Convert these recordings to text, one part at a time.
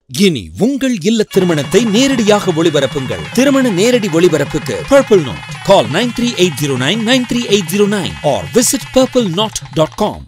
இனி உங்கள் இல்ல திருமணத்தை நேரடியாக ஒளிபரப்புங்கள் திருமண நேரடி ஒளிபரப்புக்கு Purple Knot call nine three eight zero nine nine three eight zero nine or visit Purple Knot dot com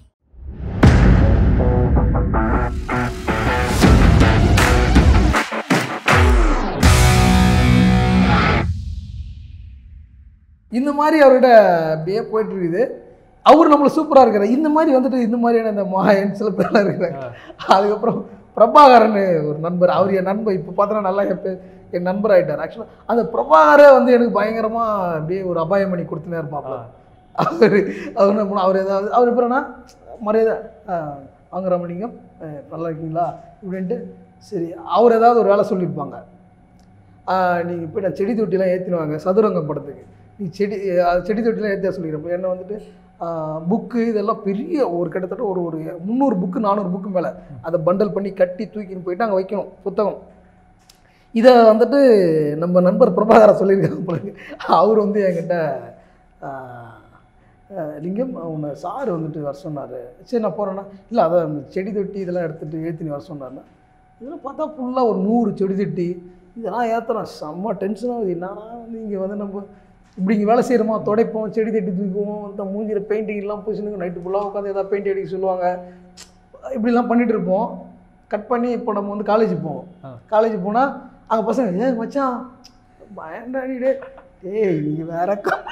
இந்த மாதிரி அவர்கிட்ட அப்படியே போயிட்டு இருக்குது அவர் நம்மள சூப்பராக இருக்கிறார் இந்த மாதிரி வந்துட்டு இந்த மாதிரியான இந்த மாயன் சில பேர்லாம் இருக்கிறாங்க அதுக்கப்புறம் பிரபாகரன் ஒரு நண்பர் அவர் என் நண்பர் இப்போ பார்த்தோன்னா நல்லா என் பே- என் நண்பர் ஆகிட்டார் ஆக்சுவலாக அந்த பிரபாகரே வந்து எனக்கு பயங்கரமாக அப்படியே ஒரு அபாயம் பண்ணி கொடுத்துனே இருப்பாப்ல அவர் அவர் என்ன பண்ண அவர் ஏதாவது அவர் எப்படின்னா மரியாதை ஆ, வாங்க ராமலிங்கம் ஆ, நல்லா இருக்கீங்களா இப்படின்ட்டு சரி அவர் ஏதாவது ஒரு வேலை சொல்லியிருப்பாங்க நீங்கள் போய் நான் செடி தொட்டிலாம் ஏற்றிடுவாங்க சதுரங்கம் படத்துக்கு நீ செடி அது செடி தொட்டிலாம் ஏற்றியா சொல்லிக்கிறப்ப என்ன வந்துட்டு புக்கு இதெல்லாம் பெரிய ஒரு கிட்டத்தட்ட ஒரு ஒரு முந்நூறு புக்கு நானூறு புக்கு மேலே அதை பண்டல் பண்ணி கட்டி தூக்கின்னு போயிட்டு அங்கே வைக்கணும் புத்தகம் இதை வந்துட்டு நம்ம நண்பர் பிரபாகரா சொல்லியிருக்காங்க போல இருக்கு. அவர் வந்து என்கிட்ட ஆஹ், ஆஹ், லிங்கம் உன்னை சார் வந்துட்டு வர சொன்னார் சரி நான் போகிறேன்னா இல்லை அதை அந்த செடி தொட்டி இதெல்லாம் எடுத்துகிட்டு ஏற்றினி வர சொன்னார்னா இதெல்லாம் பார்த்தா ஃபுல்லாக ஒரு நூறு செடி தொட்டி இதெல்லாம் ஏற்றுறோம் செம்ம டென்ஷன் ஆகுது என்னடா வந்து இங்கே வந்து நம்ம இப்படி இங்கே வேலை செய்கிறோமா துடைப்போம் செடி தட்டி தூக்குவோம் இந்த மூஞ்சியில் பெயிண்டிங் எல்லாம் பூசினுங்க நைட்டு ஃபுல்லாக உட்காந்து ஏதாவது பெயிண்ட் அடிக்க சொல்லுவாங்க இப்படிலாம் பண்ணிட்டு இருப்போம் கட் பண்ணி இப்போ நம்ம வந்து காலேஜ் போவோம் காலேஜ் போனால் அங்கே பசங்க ஏ மச்சான் பயன்டாடி டே ஏய் நீ வேற க-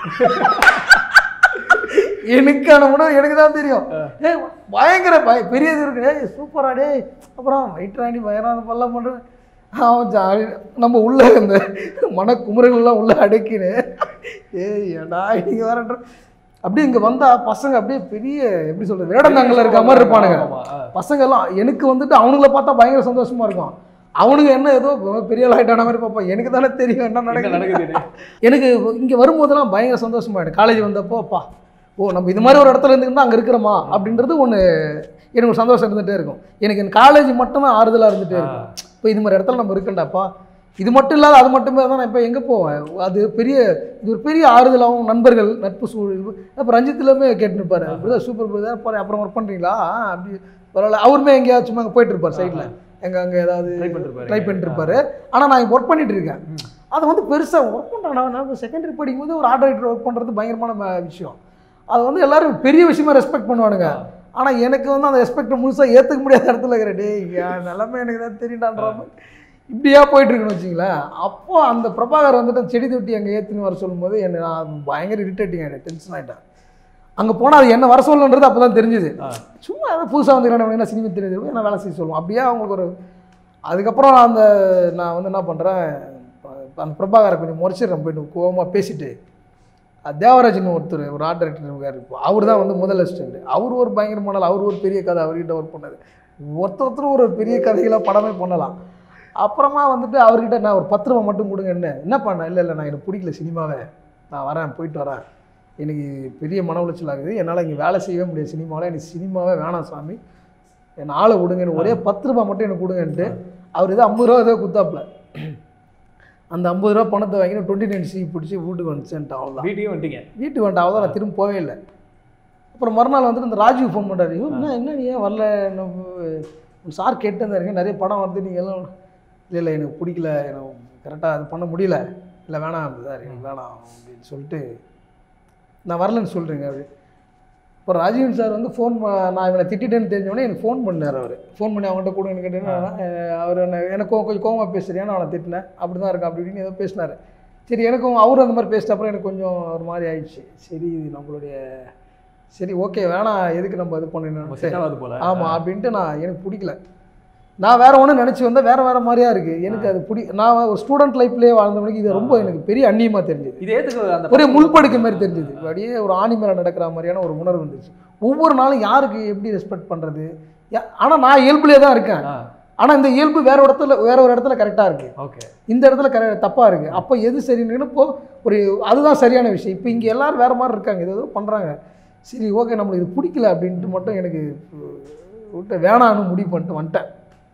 எனக்கான உணவு எனக்கு தான் தெரியும் ஏ பயங்கர பய பெரிய இது இருக்கு ஏய் சூப்பரா டே அப்புறம் வெயிட்ராணி பயங்கரம் பல்லாம் பண்ணுறேன் அவன் ஜாலி நம்ம உள்ள இந்த மனக்குமுறைகள்லாம் உள்ள அடக்கினு ஏய் ஏடா நீங்க வேறன்ற அப்படியே இங்கே வந்தால் பசங்க அப்படியே பெரிய எப்படி சொல்றது வேடந்தாங்கல்ல இருக்க மாதிரி இருப்பானுங்க பசங்க எல்லாம் எனக்கு வந்துட்டு அவனுங்கள பார்த்தா பயங்கர சந்தோஷமா இருக்கும் அவனுங்க என்ன ஏதோ பெரிய ஆள் ஆயிட்டான மாதிரி பார்ப்பான் எனக்கு தானே தெரியும் என்ன நடக்குது எனக்கு இங்கே வரும்போதெல்லாம் பயங்கர சந்தோஷமா எனக்கு காலேஜ் வந்தப்போ அப்பா ஓ நம்ம இது மாதிரி ஒரு இடத்துல இருந்துக்கிட்டு அங்கே இருக்கிறோமா அப்படின்றது ஒன்று எனக்கு ஒரு சந்தோஷம் இருந்துகிட்டே இருக்கும் எனக்கு என் காலேஜ் மட்டும்தான் ஆறுதலாக இருந்துகிட்டே இருக்கும் இப்போ இது மாதிரி இடத்துல நம்ம இருக்கண்டாப்பா இது மட்டும் இல்லாத அது மட்டுமே தான் நான் இப்போ எங்கே போவேன் அது பெரிய இது ஒரு பெரிய ஆறுதலாகவும் நண்பர்கள் நட்பு சூழல் அப்போ ரஞ்சித்துலேயுமே கேட்டுருப்பாரு பிரதர் சூப்பர் பிரதர் போகிறேன் அப்புறம் ஒர்க் பண்ணுறீங்களா அப்படி பரவாயில்ல அவருமே எங்கேயாச்சும் சும்மா அங்கே போயிட்டு இருப்பார் சைடில் எங்கே அங்கே ஏதாவது Try பண்ணிட்டு இருப்பாரு. ட்ரை பண்ணிட்டு இருப்பாரு ஆனால் நான் ஒர்க் பண்ணிட்டு இருக்கேன் அதை வந்து பெருசாக ஒர்க் பண்ணுறேன் நான் செகண்டரி படிக்கும்போது ஒரு ஆர்ட் ரைட்டர் ஒர்க் பண்ணுறது பயங்கரமான ம- விஷயம் அது வந்து எல்லாரும் பெரிய விஷயமா ரெஸ்பெக்ட் பண்ணுவானுங்க ஆனால் எனக்கு வந்து அந்த ரெஸ்பெக்டை முழுசாக ஏற்றுக்க முடியாத இடத்துல இருக்கிற டேய் என் நிலமை எனக்கு தான் தெரியுண்டான்ற மாதிரி இப்படியா போயிட்டு இருக்குன்னு வச்சிங்களேன் அப்போ அந்த பிரபாகர் வந்துட்டு அந்த செடி தொட்டி அங்கே ஏற்றுன்னு வர சொல்லும்போது என்ன நான் பயங்கர இரிட்டேட்டிங் ஆகிட்டேன் டென்ஷன் ஆகிட்டேன் அங்கே போனால் அது என்ன வர சொல்லணுன்றது அப்போ தான் தெரிஞ்சுது சும்மா ஏதாவது புதுசாக வந்துக்கிறாங்க என்ன சினிமா தெரியுது என்ன வேலை செய்ய சொல்லுவோம் அப்படியே அவங்களுக்கு ஒரு அதுக்கப்புறம் நான் அந்த நான் வந்து என்ன பண்ணுறேன் அந்த பிரபாகரை கொஞ்சம் முறைச்சிடுறேன் போயிட்டு கோவமாக பேசிட்டு அஹ் தேவராஜன் ஒருத்தர் ஒரு ஆர்ட் டைரக்டர் இருக்கார் இப்போ அவர் தான் வந்து முதல் அசிஸ்டன்ட் அவர் ஒரு பயங்கரமான ஆள், அவர் ஒரு பெரிய கதை அவர்கிட்ட ஒர்க் பண்ணார் ஒருத்தர் ஒருத்தர் ஒரு பெரிய கதைகளாக படமே பண்ணலாம் அப்புறமா வந்துட்டு அவர்கிட்ட நான் ஒரு பத்து ரூபா மட்டும் கொடுங்க என்ன என்ன பண்ண இல்லை இல்லை நான் எனக்கு பிடிக்கல சினிமாவே நான் வரேன் போயிட்டு வரேன் எனக்கு பெரிய மன உளைச்சல் ஆகுது என்னால் இங்கே வேலை செய்யவே முடியாது சினிமாவில் எனக்கு சினிமாவே வேணாம் சாமி என் ஆளை விடுங்கன்னு ஒரே பத்து ரூபா மட்டும் எனக்கு கொடுங்கன்ட்டு அவர் ஏதோ ஐம்பது ரூபா ஏதோ குத்தாப்புல அந்த ஐம்பது ரூபா பணத்தை வாங்கி டுவெண்ட்டி நைன் சி பிடிச்சி வீட்டுக்கு வந்துச்சுன்ட்டு அவ்வளோதான் வீட்டையும் வந்துட்டீங்க வீட்டுக்கு வந்துட்டு அவ்வளோதான் நான் திரும்ப போவே இல்லை அப்புறம் மறுநாள் வந்துட்டு இந்த ராஜீவ் ஃபோன் பண்ணுறாரு என்ன என்ன நீ ஏன் வரல நம்ம சார் கேட்டு இருந்தாருங்க நிறைய படம் வருது நீங்கள் எல்லாம் இல்லை இல்லை எனக்கு பிடிக்கல எனக்கு கரெக்டாக அது பண்ண முடியல இல்லை வேணாம் சார் எனக்கு வேணாம் அப்படின்னு சொல்லிட்டு நான் வரலன்னு சொல்கிறேங்க அப்படி இப்போ ராஜீவ் சார் வந்து ஃபோன் நான் இவனை திட்டிட்டேன்னு தெரிஞ்சவொடனே எனக்கு ஃபோன் பண்ணார் அவர் ஃபோன் பண்ணி அவங்கள்ட்ட கொடுங்கன்னு கேட்டேன்னா அவர் என்ன எனக்கு கொஞ்சம் கோவமாக பேசுறியா நான் அவனை திட்டினேன் அப்படி தான் இருக்கேன் அப்படி இப்படின்னு ஏதோ பேசினார் சரி எனக்கும் அவரும் அந்த மாதிரி பேசிட்ட அப்புறம் எனக்கு கொஞ்சம் ஒரு மாதிரி ஆயிடுச்சு சரி இது நம்மளுடைய சரி ஓகே வேணாம் எதுக்கு நம்ம இது நம்ம பண்ணணும் செட் ஆகாது போல ஆமாம் அப்படின்ட்டு நான் எனக்கு பிடிக்கல நான் வேற ஒன்று நினச்சி வந்தால் வேற வேற மாதிரியா இருக்குது எனக்கு அது பிடி நான் ஒரு ஸ்டூடெண்ட் லைஃப்லேயே வாழ்ந்தவனுக்கு இது ரொம்ப எனக்கு பெரிய அந்நியமாக தெரிஞ்சுது இது ஏத்துக்கு அந்த ஒரே முள்படுக்க மாதிரி தெரிஞ்சுது அப்படியே ஒரு ஆணி மேலே நடக்கிற மாதிரியான ஒரு உணர்வு இருந்துச்சு ஒவ்வொரு நாளும் யாருக்கு எப்படி ரெஸ்பெக்ட் பண்ணுறது ஆனால் நான் இயல்புலேயே தான் இருக்கேன் ஆனால் இந்த இயல்பு வேற இடத்துல வேற ஒரு இடத்துல கரெக்டாக இருக்குது ஓகே இந்த இடத்துல கரெ தப்பாக இருக்குது அப்போ எது சரின்னு இப்போ ஒரு அதுதான் சரியான விஷயம் இப்போ இங்கே எல்லாரும் வேறு மாதிரி இருக்காங்க இது ஏதோ பண்ணுறாங்க சரி ஓகே நம்மளுக்கு இது பிடிக்கல அப்படின்ட்டு மட்டும் எனக்கு அஹ், விட்டு வேணான்னு முடிவு பண்ணிட்டு வந்துட்டேன்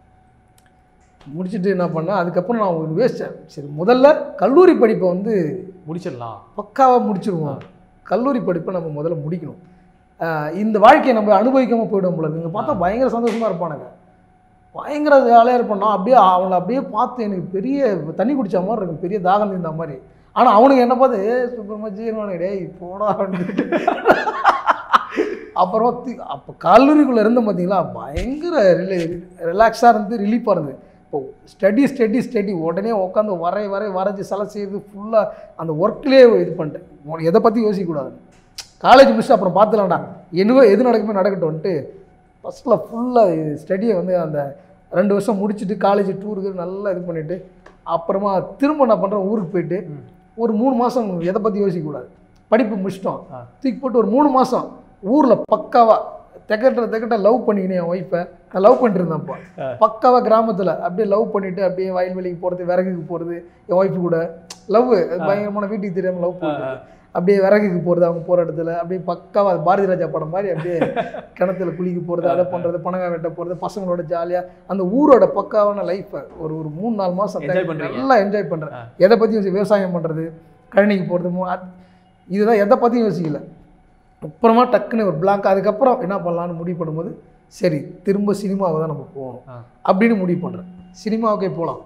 முடிச்சுட்டு என்ன பண்ணேன் அதுக்கப்புறம் நான் ஒரு யோசித்தேன் சரி முதல்ல கல்லூரி படிப்பை வந்து முடிச்சிடலாம் பக்காவாக முடிச்சிருவோம் கல்லூரி படிப்பை நம்ம முதல்ல முடிக்கணும் ஆஹ் இந்த வாழ்க்கையை நம்ம அனுபவிக்காமல் போயிடும் போல இங்கே பார்த்தா பயங்கர சந்தோஷமாக இருப்பானுங்க பயங்கர ஜாலியாக இருப்பான் நான் அப்படியே அவனை அப்படியே பார்த்து எனக்கு பெரிய தண்ணி குடிச்ச மாதிரி இருக்கும் பெரிய தாகம் தீர்ந்த மாதிரி ஆனால் அவனுக்கு என்ன பார்த்து "ஏய், சூப்பர் மச்சி டேய் போடா அப்படின்ட்டு அப்புறம் தி- அப்போ கல்லூரிக்குள்ளே இருந்த பார்த்தீங்களா பயங்கர ரிலே ரிலாக்ஸாக இருந்து ரிலீஃபாக இருந்தது இப்போ ஸ்டடி ஸ்டடி ஸ்டடி உடனே உட்காந்து வரை வரை வரைஞ்சி சிலை செய்து ஃபுல்லாக அந்த ஒர்க்லேயே இது பண்ணிட்டேன் உனக்கு எதை பற்றி யோசிக்கக்கூடாது காலேஜ் முடிச்சு அப்புறம் பார்த்துலாம்டா என்னவோ எது நடக்குமே நடக்கட்டும்ன்ட்டு ஃபஸ்ட்டில் ஃபுல்லாக ஸ்டடியை வந்து அந்த ரெண்டு வருஷம் முடிச்சுட்டு காலேஜ் டூருக்கு நல்லா இது பண்ணிவிட்டு அப்புறமா திரும்ப நான் பண்ணுறேன் ஊருக்கு போயிட்டு ஒரு மூணு மாதம் எதை பற்றி யோசிக்கக்கூடாது படிப்பு முடிச்சிட்டோம் ஆ. தூக்கி போட்டு ஒரு மூணு மாதம் ஊரில் பக்காவா தெக்கட்ட தெக்கட்ட லவ் பண்ணிக்கினேன் என் ஒய்ஃபை நான் லவ் பண்ணிட்டு இருந்தேன் அப்போ ஆ. பக்காவா கிராமத்தில் அப்படியே லவ் பண்ணிட்டு அப்படியே வயல்வெளிக்கு போகிறது விறகுக்கு போகிறது என் ஒய்ஃபு கூட லவ் பயங்கரமான வீட்டுக்கு தெரியாமல் லவ் பண்ணுறது அப்படியே விறகுக்கு போகிறது அவங்க போகிற இடத்துல அப்படியே பக்காவா பாரதி ராஜா படம் மாதிரி அப்படியே கிணத்துல குளிக்க போகிறது அதை பண்ணுறது பனங்காய் வெட்ட போகிறது பசங்களோட ஜாலியாக அந்த ஊரோட பக்காவான லைஃப்பை ஒரு ஒரு மூணு நாலு மாதம் Enjoy பண்றீங்க. நல்லா என்ஜாய் பண்ணுறேன் ஆ. எதை பற்றியும் யோசி விவசாயம் பண்ணுறது கழனிக்கு போகிறது இதுதான் எதை பற்றியும் யோசிக்கல அப்புறமா டக்குன்னு ஒரு பிளாங்க் அதுக்கப்புறம் என்ன பண்ணலான்னு முடிவு பண்ணும்போது சரி திரும்ப சினிமாவை தான் நம்ம போகணும் ஆ. அப்படின்னு முடிவு பண்ணுறேன் சினிமாவுக்கே போகலாம்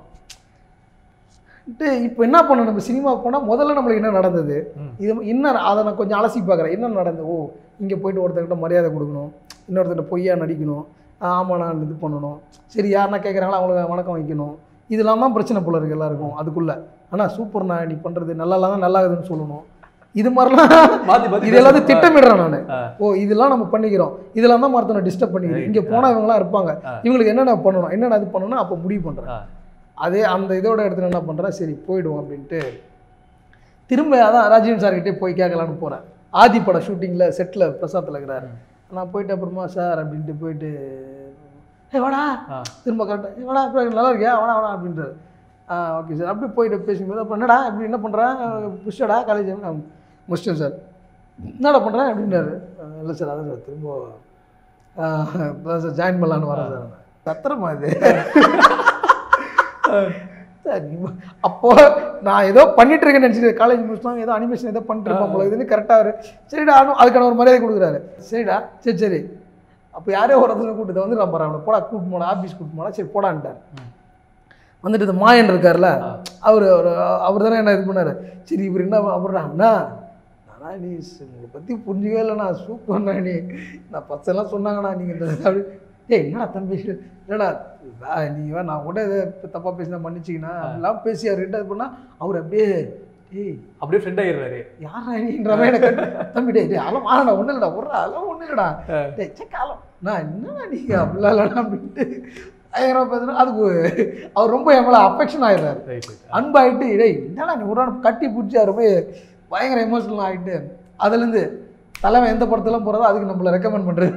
இப்போ என்ன பண்ணணும் நம்ம சினிமாவுக்கு போனால் முதல்ல நம்மளுக்கு என்ன நடந்தது ம். இது இன்னும் அதை நான் கொஞ்சம் அலசி பார்க்குறேன் என்ன நடந்தது ஓ இங்கே போயிட்டு ஒருத்தர்கிட்ட மரியாதை கொடுக்கணும் இன்னொருத்தர்கிட்ட பொய்யா நடிக்கணும் ஆமாம் நான் இது பண்ணணும் சரி யாருன்னா கேட்குறாங்களோ அவங்களுக்கு வணக்கம் வைக்கணும் இதெல்லாம் தான் பிரச்சனை போல இருக்கு எல்லாருக்கும் அதுக்குள்ளே ஆனால் சூப்பர்ண்ணா நீ பண்ணுறது நல்லா தான் நல்லா இருக்குதுன்னு சொல்லணும் இது மாதிரிலாம் மாத்தி மாத்தி இது எல்லாத்தையும் பேசுறப்ப- திட்டமிடுறேன் நான் ஆ. ஓ இதெல்லாம் நம்ம பண்ணிக்கிறோம் இதெல்லாம் தான் மருத்துவனை டிஸ்டர்ப் பண்ணிக்கிறோம் Right. இங்கே போனால் இவங்களாம் இருப்பாங்க ஆ. இவங்களுக்கு என்னென்ன பண்ணணும் என்னென்ன இது பண்ணணும் அப்போ முடிவு பண்ணுறேன் ஆ. அதே அந்த இதோட இடத்துல என்ன பண்ணுறேன் சரி போயிடுவோம் அப்படின்ட்டு திரும்ப அதான் ராஜீவன் சார்கிட்டே போய் கேட்கலான்னு போகிறேன் ஆதி பட ஷூட்டிங்கில் செட்டில் பிரசாத்தில் இருக்கிறாரு நான் போயிட்டு அப்புறமா சார் அப்படின்ட்டு போயிட்டு ஏ வாடா ஆ. திரும்ப கரெக்டாக ஏ வாடா அப்புறம் நல்லா இருக்கியா வாடா வாடா அப்படின்றாரு ஆ ஓகே சார் அப்படியே போயிட்டு பேசும்போது அப்புறம் என்னடா இப்படி என்ன பண்ணுறேன் புஷ்டடா காலேஜ் நான் முடிச்சிட்டேன் சார் என்னடா பண்ணுறேன் அப்படின்றாரு "ஆ, இல்லை சார் அதான் சார் திரும்ப ஆ, சார் ஜாயின் பண்ணலான்னு வரேன் சார் சத்திரமா இது சார் நீ- அப்போ நான் ஏதோ பண்ணிட்டு இருக்கேன்னு நினச்சிட்டு காலேஜ் முடிச்சிட்டோம் ஏதோ அனிமேஷன் ஏதோ பண்ணிட்டு இருப்பான் போல இதுன்னு கரெக்டாக வரு சரிடா ஆனும் அதுக்கான ஒரு மரியாதை கொடுக்குறாரு சரிடா சரி சரி அப்போ யாரோ ஒரு இடத்துல கூட்டு வந்து நான் போகிறேன் அவனை போடா கூட்டு போனா ஆஃபீஸ் கூட்டு போனா சரி போடான்ட்டார் வந்துட்டு இந்த மாயன் இருக்கார்ல ஆ. அவர் அவர் தானே என்ன இது பண்ணாரு சரி இவர் என்ன அப்புறம் அண்ணா நானா நீ ஸ்- உங்களை பற்றி புரிஞ்சுக்கவே இல்லைண்ணா சூப்பர்ண்ணா நீ நான் பசங்களாம் சொன்னாங்கண்ணா நீங்கள் இந்த அப்படி ஏய் என்னடா தம்பி என்னடா வா- நீ வா நான் கூட இதை தப்பாக பேசினா மன்னிச்சிக்கினா அப்படிலாம் பேசி அவர்கிட்ட இது பண்ணால் அவர் அப்படியே ஏய் அப்படியே ஃப்ரெண்ட் ஆயிடுறாரு யாரா நீன்ற மாதிரி எனக்கு தம்பி டேய் டேய் அலம் ஆனடா ஒன்றும் இல்லைடா ஒரு அலம் ஒன்றும் இல்லைடா டேய் சே காலம் நான் என்னடா நீங்கள் அப்படிலாம் இல்லைடா அப்படின்ட்டு பயங்கரமாக பேசுனா அதுக்கு அவர் ரொம்ப என் மேலே அஃபெக்ஷன் ஆயிடுறாரு ரைட் ரைட் அன்பாயிட்டு டேய் என்னடா நீ ஒரு நாள் கட்டி பிடிச்சி அவர் போய் பயங்கர எமோஷனல் ஆகிட்டு அதுலேருந்து தலைவன் எந்த படத்தெல்லாம் போகிறதோ அதுக்கு நம்மளை ரெக்கமெண்ட் பண்ணுறது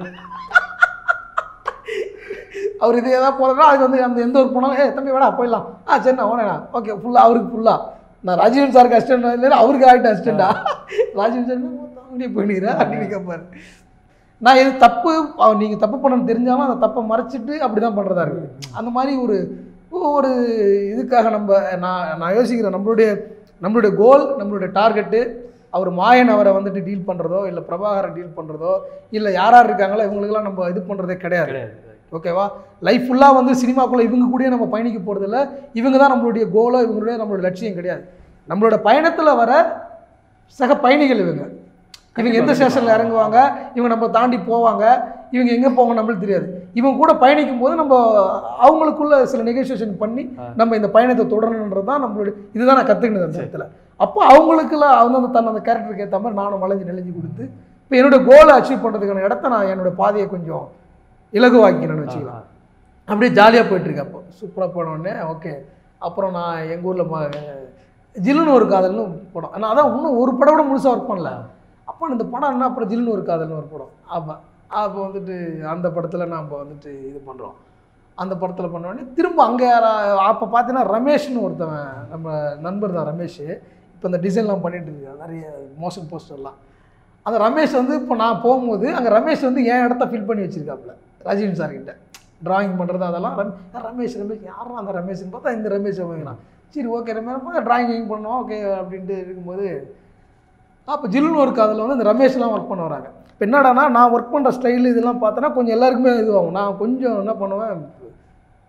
அவர் இதே ஏதாவது போகிறதோ அதுக்கு வந்து அந்த எந்த ஒரு போனாலும் ஏ தம்பி வேணா போயிடலாம் ஆ சரிண்ணா ஓனேண்ணா ஓகே ஃபுல்லாக அவருக்கு ஃபுல்லாக நான் ராஜீவன் சாருக்கு அசிஸ்டன்ட் இல்லை அவருக்கு ஆகிட்டு அசிஸ்டண்டா ராஜீவன் சார் அப்படியே போயிடுறா அப்படின்னு கேட்பாரு நான் இது தப்பு நீங்கள் தப்பு பண்ணணும் தெரிஞ்சாலும் அந்த தப்பை மறைச்சிட்டு அப்படி தான் பண்ணுறதா இருக்குது அந்த மாதிரி ஒரு ஒரு இதுக்காக நம்ம நான் நான் யோசிக்கிறேன் நம்மளுடைய நம்மளுடைய கோல் நம்மளுடைய டார்கெட்டு அவர் மாயன் அவரை வந்துட்டு டீல் பண்ணுறதோ இல்லை பிரபாகரன் டீல் பண்ணுறதோ இல்லை யார் யார் இருக்காங்களோ இவங்களுக்கெல்லாம் நம்ம இது பண்ணுறதே கிடையாது கிடையாது ஓகேவா லைஃப் ஃபுல்லாக வந்து சினிமாக்குள்ளே இவங்க கூடயே நம்ம பயணிக்க போகிறதில்ல இவங்க தான் நம்மளுடைய கோலோ இவங்களுடைய நம்மளோட லட்சியம் கிடையாது நம்மளோட பயணத்தில் வர சக பயணிகள் இவங்க இவங்க எந்த ஸ்டேஷனில் இறங்குவாங்க இவங்க நம்ம தாண்டி போவாங்க இவங்க எங்கே போவாங்க நம்மளுக்கு தெரியாது இவங்க கூட பயணிக்கும் போது நம்ம அவங்களுக்குள்ள சில நெகோசியேஷன் பண்ணி ஆ. நம்ம இந்த பயணத்தை தொடரணுன்றது தான் நம்மளுடைய இதுதான் நான் கற்றுக்கினது அந்த இடத்துல அப்போ அவங்களுக்குலாம் அவங்க அந்த தன் அந்த கேரக்டருக்கு ஏற்ற மாதிரி நானும் வளைஞ்சு நெளிஞ்சு கொடுத்து இப்போ என்னோட கோலை அச்சீவ் பண்ணுறதுக்கான இடத்த நான் என்னோட பாதையை கொஞ்சம் இலகுவாக்கினேன்னு வச்சுக்கலாம் அப்படியே ஜாலியாக போயிட்டுருக்கு அப்போ சூப்பராக போனோடனே ஓகே அப்புறம் நான் எங்கள் ஊரில் ம ஜில்லுன்னு ஒரு காதல்னு படம் நான் அதான் இன்னும் ஒரு படம் கூட முழுசாக ஒர்க் பண்ணல அப்போ இந்த படம் என்ன அப்புறம் ஜில்லுன்னு ஒரு காதல்னு ஒரு படம் அப்போ அப்போ வந்துட்டு அந்த படத்தில் நாம் வந்துட்டு இது பண்ணுறோம் அந்த படத்தில் பண்ண உடனே திரும்ப அங்கே யாரா அப்போ பார்த்தீங்கன்னா ரமேஷ்னு ஒருத்தவன் நம்ம நண்பர் தான் ரமேஷ் இப்போ இந்த டிசைன்லாம் பண்ணிட்டு இருக்காரு நிறைய மோஷன் போஸ்டர்லாம் அந்த ரமேஷ் வந்து இப்போ நான் போகும்போது அங்கே ரமேஷ் வந்து என் இடத்த ஃபில் பண்ணி வச்சிருக்காப்புல ராஜீவன் சார் கிட்ட டிராயிங் பண்ணுறது அதெல்லாம் ரம் ரமேஷ் ரமேஷ் யாரும் அந்த ரமேஷ்னு பார்த்தா இந்த ரமேஷ் வாங்கினான் சரி ஓகே ரமேஷ் டிராயிங் பண்ணுவோம் ஓகே அப்படின்ட்டு இருக்கும்போது அப்போ ஜில்லுன்னு ஒர்க் அதில் வந்து இந்த ரமேஷ்லாம் ஒர்க் பண்ண வராங்க இப்போ என்னடானா நான் ஒர்க் பண்ணுற ஸ்டைல் இதெல்லாம் பார்த்தோன்னா கொஞ்சம் எல்லாருக்குமே இதுவாகும் நான் கொஞ்சம் என்ன பண்ணுவேன்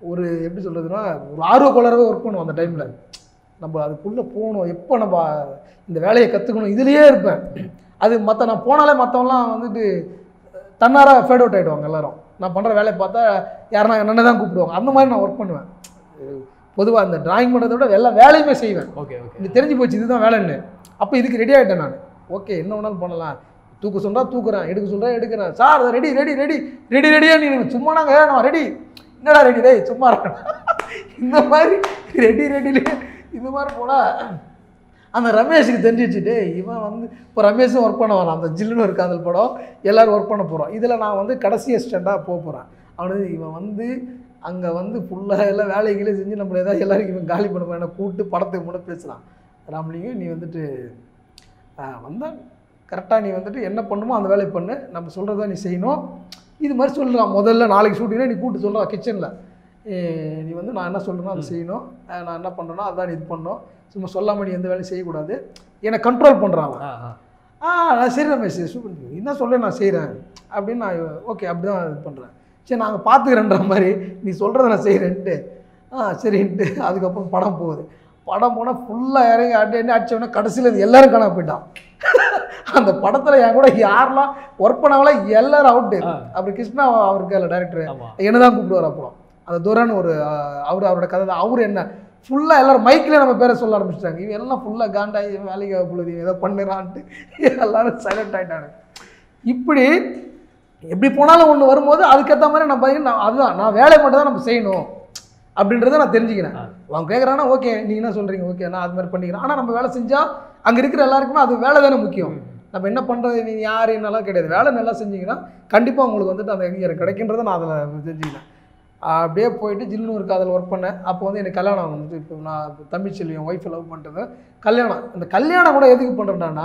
ஒரு எப்படி சொல்கிறதுனா ஒரு ஆர்வ கோளாறாகவே ஒர்க் பண்ணுவோம் அந்த டைமில் நம்ம அதுக்குள்ளே போகணும் எப்போ நம்ம இந்த வேலையை கற்றுக்கணும் இதுலேயே இருப்பேன் அது மற்ற நான் போனாலே மற்றவங்களாம் வந்துட்டு தன்னாராக ஃபேட் அவுட் ஆகிடுவாங்க எல்லாரும் நான் பண்ணுற வேலையை பார்த்தா யாருன்னா என்னென்ன தான் கூப்பிடுவாங்க அந்த மாதிரி நான் ஒர்க் பண்ணுவேன் பொதுவாக அந்த டிராயிங் பண்ணுறதை விட எல்லா வேலையுமே செய்வேன் ஓகே ஓகே எனக்கு தெரிஞ்சு போச்சு இதுதான் வேலைன்னு அப்போ இதுக்கு ரெடி ஆகிட்டேன் நான் ஓகே என்ன வேணாலும் பண்ணலாம் தூக்க சொல்கிறா தூக்குறேன் எடுக்க சொல்கிறா எடுக்கிறேன் sir ready ready ready ready ரெடியாக நீ சும்மா நாங்கள் நான் ரெடி என்னடா ரெடி டேய் சும்மா இருடா. இந்த மாதிரி ரெடி ரெடிலே இந்த மாதிரி போனால் அந்த ரமேஷுக்கு தெரிஞ்சு வச்சுட்டு இவன் வந்து இப்போ ரமேஷும் ஒர்க் பண்ண வரான் அந்த ஜில்லுன்னு ஒரு காதல் படம் எல்லோரும் ஒர்க் பண்ண போகிறோம் இதில் நான் வந்து கடைசி அசிஸ்டண்ட்டாக போக போகிறேன் அவனுக்கு இவன் வந்து அங்கே வந்து ஃபுல்லாக எல்லாம் வேலைகளே செஞ்சு நம்மளை ஏதாவது எல்லாருக்கும் இவன் காலி பண்ண என்ன கூப்பிட்டு படத்துக்கு முன்னே பேசலாம் ராமலிங்கம் நீ வந்துட்டு வந்தால் கரெக்டாக நீ வந்துட்டு என்ன பண்ணுமோ அந்த வேலையை பண்ணு நம்ம சொல்கிறத நீ செய்யணும் இது மாதிரி சொல்லலாம் முதல்ல நாளைக்கு ஷூட்டிங்னா நீ கூப்பிட்டு சொல்கிறா கிச்சனில் நீ வந்து நான் என்ன சொல்கிறேனோ அதை செய்யணும் அஹ் நான் என்ன பண்ணுறேனோ அதான் நீ இது பண்ணணும் சும்மா சொல்லாமல் நீ எந்த வேலையும் செய்யக்கூடாது என்னை கண்ட்ரோல் பண்ணுறான் ஆ ஆ ஆ நான் சரி ரமேஷ் சூப்பர் என்ன சொல்ல நான் செய்கிறேன் அப்படின்னு நான் ஓகே அப்படி தான் இது பண்ணுறேன் சரி நாங்கள் பார்த்துக்கிறேன்ற மாதிரி நீ சொல்கிறத நான் செய்கிறேன்ட்டு ஆ சரின்ட்டு அதுக்கப்புறம் படம் போகுது படம் போனால் ஃபுல்லாக இறங்கி அடி அடி அடிச்சவொடனே கடைசியில் இது எல்லாரும் காணாம போயிட்டான் அந்த படத்தில் என் கூட யாரெல்லாம் ஒர்க் பண்ணாங்களோ எல்லாரும் அவுட்டு ஆ. அப்புறம் கிருஷ்ணா அவருக்கு இல்லை டேரக்டர் ஆமா என்ன தான் கூப்பிடுவார் அப்புறம் அந்த துரன் ஒரு அவர் அவரோட கதை தான் அவர் என்ன ஃபுல்லாக எல்லாரும் மைக்கில் நம்ம பேரை சொல்ல ஆரம்பிச்சிட்டாங்க இவன் எல்லாம் ஃபுல்லாக காண்டாகி இவன் வேலைக்கு பொழுது இவன் ஏதோ பண்ணுறான்ட்டு எல்லாரும் சைலண்ட் ஆகிட்டாங்க இப்படி எப்படி போனாலும் ஒன்று வரும்போது அதுக்கேற்ற மாதிரி நான் பார்த்தீங்கன்னா நான் அதுதான் நான் வேலையை மட்டும் தான் நம்ம செய்யணும் அப்படின்றத நான் தெரிஞ்சுக்கிறேன் ஆ. அவங்க கேட்குறாங்கன்னா ஓகே நீங்கள் என்ன சொல்கிறீங்க ஓகே நான் அது மாதிரி பண்ணிக்கிறேன் ஆனால் நம்ம வேலை செஞ்சால் அங்கே இருக்கிற எல்லாருக்குமே அது வேலை தானே முக்கியம் நம்ம என்ன பண்ணுறது நீங்கள் யார் என்னெல்லாம் கிடையாது வேலை நல்லா செஞ்சீங்கன்னா கண்டிப்பாக உங்களுக்கு வந்துட்டு அந்த அங்கீகாரம் கிடைக்கின்றதை நான் அதில் தெரிஞ்சுக்கினேன் அப்படியே போயிட்டு ஜில்லுன்னு ஒரு காதல் ஒர்க் பண்ணேன் அப்போ வந்து எனக்கு கல்யாணம் வந்து இப்போ நான் இப்போ தமிழ்ச்செல்வி என் ஒய்ஃபை லவ் பண்ணிட்டது கல்யாணம் இந்த கல்யாணம் கூட எதுக்கு பண்ணுறேன்னா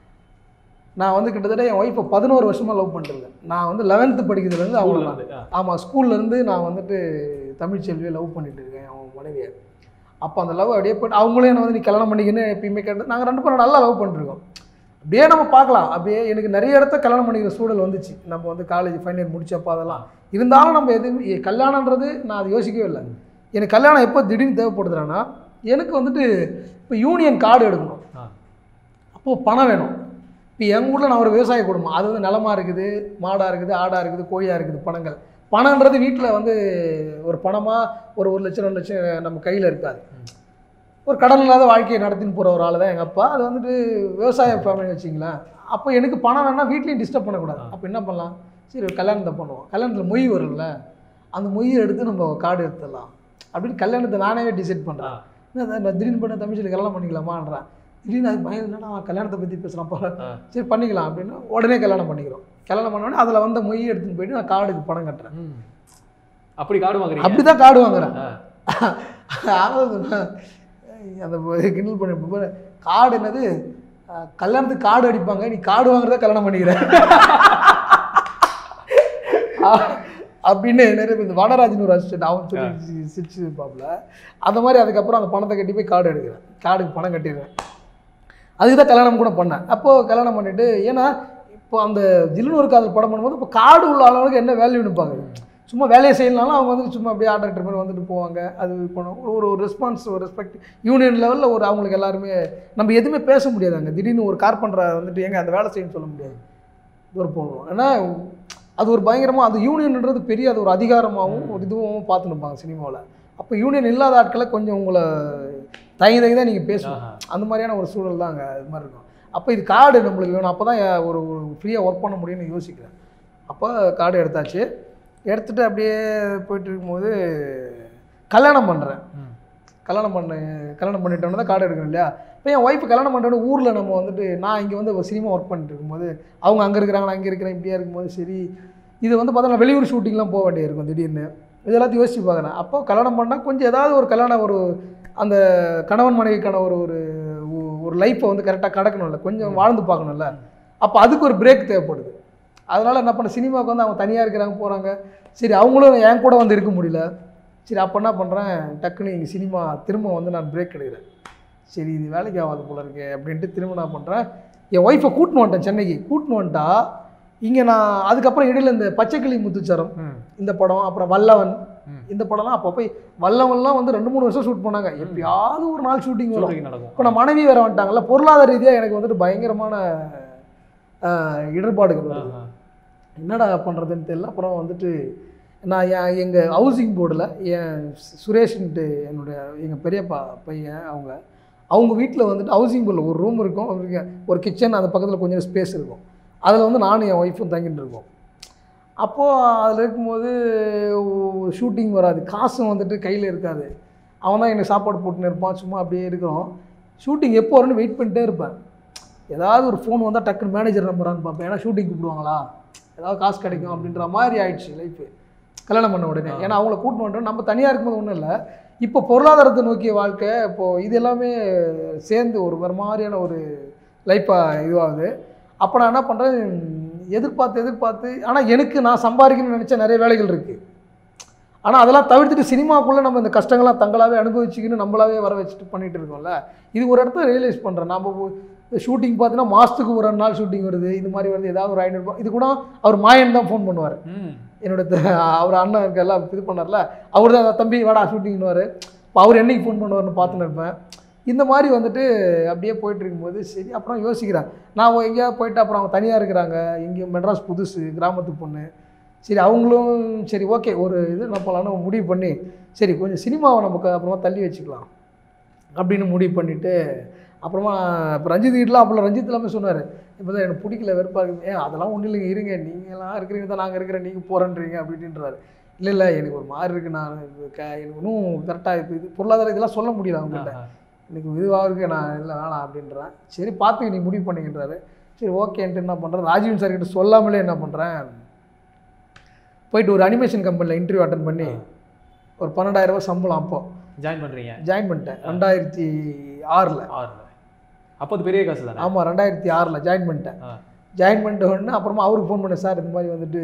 நான் வந்து கிட்டத்தட்ட என் ஒய்ஃபை பதினோரு வருஷமாக லவ் பண்ணிட்டு நான் வந்து லெவன்த்து படிக்கிறதுலேருந்து அவங்கள ஸ்கூல்ல நான் இருந்து, ஆ. ஆமாம் ஸ்கூல்லேருந்து நான் வந்துட்டு தமிழ்ச்செல்வியை லவ் பண்ணிட்டு இருக்கேன் அவன் மனைவியை அப்போ அந்த லவ் அப்படியே போயிட்டு அவங்களும் என்ன வந்து நீ கல்யாணம் பண்ணிக்கன்னு எப்பயுமே கேட்டு நாங்கள் ரெண்டு பேரும் நல்லா லவ் பண்ணிருக்கோம் அப்படியே நம்ம பார்க்கலாம் அப்படியே எனக்கு நிறைய இடத்த கல்யாணம் பண்ணிக்கிற சூழல் வந்துச்சு நம்ம வந்து காலேஜ் ஃபைனல் இயர் முடிச்சப்போ அதெல்லாம் இருந்தாலும் நம்ம எதுவுமே எ- கல்யாணன்றது நான் அதை யோசிக்கவே இல்லை எனக்கு கல்யாணம் எப்போ திடீர்னு தேவைப்படுதுன்னா எனக்கு வந்துட்டு இப்போ யூனியன் கார்டு எடுக்கணும் ஆ. அப்போது பணம் வேணும் இப்போ எங்கள் ஊரில் நான் ஒரு விவசாய குடும்பம் அது வந்து நிலமா இருக்குது மாடாக இருக்குது ஆடாக இருக்குது கோழியாக இருக்குது பணங்கள் பணன்றது வீட்டில் வந்து ஒரு பணமாக ஒரு ஒரு லட்சம் ரெண்டு லட்சம் நம்ம கையில் இருக்காது ஒரு கடன் இல்லாத வாழ்க்கையை நடத்தின்னு போகிற ஒரு ஆள் தான் எங்கள் அப்பா அது வந்துட்டு விவசாய ஃபேமிலி வச்சிங்களேன் அப்போ எனக்கு பணம் வேணால் வீட்லேயும் டிஸ்டர்ப் பண்ணக்கூடாது அப்போ என்ன பண்ணலாம் சரி ஒரு கல்யாணத்தை பண்ணுவோம் கல்யாணத்தில் மொய் வரும்ல அந்த மொய்யை எடுத்து நம்ம கார்டு எடுத்துடலாம் அப்படின்னு கல்யாணத்தை நானே டிசைட் பண்ணுறேன் என்ன நான் திடீர்னு பண்ண தமிழ் சொல்லி கல்யாணம் பண்ணிக்கலாமான்றேன் திடீர்னு அது பயம் என்னடா அவன் கல்யாணத்தை பற்றி பேசுகிறான் போல ஆ. சரி பண்ணிக்கலாம் அப்படின்னு உடனே கல்யாணம் பண்ணிக்கிறோம் கல்யாணம் பண்ண உடனே அதில் வந்த மொய் எடுத்துன்னு போயிட்டு நான் கார்டுக்கு பணம் கட்டுறேன் ம். அப்படி கார்டு வாங்குறீங்க அப்படி தான் கார்டு வாங்குறேன் ஆ. அதாவது நான் அந்த கிண்டல் பண்ணி கார்டு என்னது அஹ், கல்யாணத்துக்கு கார்டு அடிப்பாங்க நீ கார்டு வாங்குறத கல்யாணம் பண்ணிக்கிற அஹ், அப்படின்னு நிறைய பேர் இந்த வடராஜன் ஒரு அசிஸ்டன்ட் அவன் சொல்லி சிரிச்சு இருப்பாப்புல அந்த மாதிரி அதுக்கப்புறம் அந்த பணத்தை கட்டி போய் கார்டு எடுக்கிறேன் கார்டுக்கு பணம் கட்டிடுறேன் அதுக்கு தான் கல்யாணம் கூட பண்ணேன் அப்போது கல்யாணம் பண்ணிட்டு ஏன்னா இப்போ அந்த ஜில்லுன்னு ஒரு காதல் படம் பண்ணும்போது இப்போ கார்டு உள்ள அளவுக்கு என்ன வேல்யூ நிற்பாங்க சும்மா வேலையை செய்யலனாலும் அவங்க வந்து சும்மா அப்படியே ஆர்டர் மாதிரி வந்துட்டு போவாங்க அது பண்ணுவோம் ஒரு ஒரு ரெஸ்பான்ஸ் ஒரு ரெஸ்பெக்ட் யூனியன் லெவலில் ஒரு அவங்களுக்கு எல்லாருமே நம்ம எதுவுமே பேச முடியாது அங்கே திடீர்னு ஒரு கார்பெண்டரை வந்துட்டு எங்க அந்த வேலை செய்யணும்னு சொல்ல முடியாது தூரம் போகணும் ஏன்னா அது ஒரு பயங்கரமாக அது யூனியன்ன்றது பெரிய அது ஒரு அதிகாரமாகவும் ஒரு இதுவும் பார்த்து நிற்பாங்க சினிமாவில் அப்போ யூனியன் இல்லாத ஆட்களை கொஞ்சம் உங்களை தயங்கி தயங்கி தான் நீங்கள் பேசணும் ஆஹா. அந்த மாதிரியான ஒரு சூழல் தான் அங்கே இது மாதிரி இருக்கும் அப்போ இது கார்டு நம்மளுக்கு வேணும் அப்போ தான் ஒரு ஒரு ஃப்ரீயாக ஒர்க் பண்ண முடியும்னு யோசிக்கிறேன் அப்போ கார்டு எடுத்தாச்சு எடுத்துகிட்டு அப்படியே போயிட்டு இருக்கும்போது கல்யாணம் பண்ணுறேன் ம். கல்யாணம் பண்ண கல்யாணம் பண்ணிட்டோன்னு தான் கார்டு எடுக்கணும் இல்லையா இப்போ என் ஒய்ஃப் கல்யாணம் பண்ணிட்டோன்னு ஊரில் நம்ம வந்துட்டு நான் இங்கே வந்து சினிமா ஒர்க் பண்ணிட்டு இருக்கும்போது அவங்க அங்கே இருக்கிறாங்க நான் இங்கே இருக்கிறேன் இப்படியா இருக்கும்போது சரி இது வந்து பார்த்தா நான் வெளியூர் ஷூட்டிங்லாம் போக வேண்டியது இருக்கும் திடீர்னு இது எல்லாத்தையும் யோசிச்சு பார்க்குறேன் அப்போ கல்யாணம் பண்ணால் கொஞ்சம் ஏதாவது ஒரு கல்யாணம் ஒரு அந்த கணவன் மனைவிக்கான ஒரு ஒரு ஒ- ஒரு லைஃப்பை வந்து கரெக்டாக கடக்கணும்ல கொஞ்சம் வாழ்ந்து பார்க்கணும்ல அப்போ அதுக்கு ஒரு பிரேக் தேவைப்படுது அதனால் என்ன பண்ண சினிமாவுக்கு வந்து அவங்க தனியாக இருக்கிறாங்க போகிறாங்க சரி அவங்களும் என் கூட வந்து இருக்க முடியல சரி அப்போ என்ன பண்ணுறேன் டக்குன்னு இங்கே சினிமா திரும்ப வந்து நான் பிரேக் எடுக்கிறேன் சரி இது வேலைக்கு ஆகாது போல இருக்கே அப்படின்ட்டு திரும்ப நான் பண்ணுறேன் என் ஒய்ஃபை கூட்டின்னு வந்துட்டேன் சென்னைக்கு கூட்டின்னு வந்துட்டா இங்கே நான் அதுக்கப்புறம் இடையில இந்த பச்சைக்கிளி முத்துச்சரம் ம். இந்த படம் அப்புறம் வல்லவன் ம். இந்த படம்லாம் அப்போ போய் வல்லவன்லாம் வந்து ரெண்டு மூணு வருஷம் ஷூட் பண்ணாங்க எப்பயாவது ஒரு நாள் ஷூட்டிங் வரும் ஷூட்டிங் நடக்கும் இப்போ நான் மனைவி வேற வந்துட்டாங்கல்ல பொருளாதார ரீதியாக எனக்கு வந்துட்டு பயங்கரமான ஆஹ், இடர்பாடுகள் வருது ஆஹா. என்னடா பண்ணுறதுன்னு தெரியல அப்புறம் வந்துட்டு நான் என் எங்கள் ஹவுசிங் போர்டில் என் சு- சுரேஷ்ன்ட்டு என்னுடைய எங்கள் பெரியப்பா பையன் அவங்க அவங்க வீட்டில் வந்துட்டு ஹவுசிங் போர்டில் ஒரு ரூம் இருக்கும் அவருக்கு ஒரு கிச்சன் அந்த பக்கத்தில் கொஞ்சம் ஸ்பேஸ் இருக்கும் அதில் வந்து நானும் என் ஒய்ஃபும் தங்கிட்டு இருக்கோம் அப்போது அதில் இருக்கும்போது ஷூட்டிங் வராது காசும் வந்துட்டு கையில் இருக்காது அவன் தான் எனக்கு சாப்பாடு போட்டுன்னு இருப்பான் சும்மா அப்படியே இருக்கிறோம் ஷூட்டிங் எப்போ வரும்னு வெயிட் பண்ணிட்டே இருப்பேன் ஏதாவது ஒரு ஃபோன் வந்தால் டக்குன்னு மேனேஜர் நம்பரான்னு பார்ப்பேன் ஏன்னா ஷூட்டிங் கூப்பிடுவாங்களா ஏதாவது காசு கிடைக்கும் அப்படின்ற மாதிரி ஆயிடுச்சு லைஃபு கல்யாணம் பண்ண உடனே ஏன்னா அவங்கள கூட்டிட்டு வந்துட்டோம் நம்ம தனியாக இருக்கும்போது ஒன்றும் இல்லை இப்போ பொருளாதாரத்தை நோக்கிய வாழ்க்கை இப்போது இது எல்லாமே சேர்ந்து ஒரு ஒரு மாதிரியான ஒரு லைஃப்பாக இதுவாகுது அப்போ நான் என்ன பண்ணுறேன் எதிர்பார்த்து எதிர்பார்த்து ஆனால் எனக்கு நான் சம்பாதிக்கணும்னு நினச்ச நிறைய வேலைகள் இருக்குது ஆனால் அதெல்லாம் தவிர்த்துட்டு சினிமாக்குள்ளே நம்ம இந்த கஷ்டங்கள்லாம் தங்களாகவே அனுபவிச்சுக்கின்னு நம்மளாவே வர வச்சுட்டு பண்ணிட்டு இருக்கோம்ல இது ஒரு இடத்துல ரியலைஸ் பண்ணுறேன் நம்ம ஷூட்டிங் பார்த்தீங்கன்னா மாதத்துக்கு ஒரு ரெண்டு நாள் ஷூட்டிங் வருது இது மாதிரி வருது ஏதாவது ஒரு ஐநூறுபா இது கூட அவர் மாயன் தான் ஃபோன் பண்ணுவார் ம் என்னோட த- அவர் அண்ணன் இருக்க எல்லாம் இது பண்ணார்ல அவர் தான் தம்பி வாடா ஷூட்டிங்னுவார் இப்போ அவர் என்னைக்கு ஃபோன் பண்ணுவார்னு பார்த்துன்னு இருப்பேன் இந்த மாதிரி வந்துட்டு அப்படியே போயிட்டு இருக்கும்போது சரி அப்புறம் யோசிக்கிறேன் நான் எங்கேயாவது போயிட்டு அப்புறம் அவங்க தனியாக இருக்கிறாங்க எங்கேயும் மெட்ராஸ் புதுசு கிராமத்து பொண்ணு சரி அவங்களும் சரி ஓகே ஒரு இது என்ன பண்ணலான்னு முடிவு பண்ணி சரி கொஞ்சம் சினிமாவை நமக்கு அப்புறமா தள்ளி வச்சுக்கலாம் அப்படின்னு முடிவு பண்ணிவிட்டு அப்புறமா இப்போ ரஞ்சித் கிட்டலாம் அப்போ ரஞ்சித் எல்லாமே சொன்னார் இப்போ தான் எனக்கு பிடிக்கல வெறுப்பாக இருக்குது ஏன் அதெல்லாம் ஒன்றும் இல்லைங்க இருங்க நீங்களாம் இருக்கிறீங்க தான் நாங்கள் இருக்கிறேன் நீங்கள் போகிறேன்றீங்க அப்படின்றாரு இல்லை இல்லை எனக்கு ஒரு மாதிரி இருக்குது நான் இது க எனக்கு இன்னும் கரெக்டாக இப்போ இது பொருளாதார இதெல்லாம் சொல்ல முடியல அவங்ககிட்ட ஆஹா. எனக்கு இதுவாக இருக்கு நான் இல்லை வேணாம் அப்படின்றேன் சரி பார்த்து நீ முடிவு பண்ணிக்கின்றாரு சரி ஓகேன்ட்டு என்ன பண்ணுறேன் ராஜீவ் சார் கிட்ட சொல்லாமலே என்ன பண்ணுறேன் போயிட்டு ஒரு அனிமேஷன் கம்பெனியில் இன்டர்வியூ அட்டன் பண்ணி ஒரு பன்னெண்டாயிரம் ரூபாய் சம்பளம் அப்போ ஜாயின் பண்றீங்க ஜாயின் பண்ணிட்டேன் ரெண்டாயிரத்தி ஆறில் ஆறுல அப்போ அது பெரிய காசு தானே ஆமாம் ரெண்டாயிரத்தி ஆறில் ஜாயின் பண்ணிட்டேன் ஆ. ஜாயின் பண்ணிட்ட உடனே அப்புறமா அவருக்கு ஃபோன் பண்ணேன் சார் இந்த மாதிரி வந்துட்டு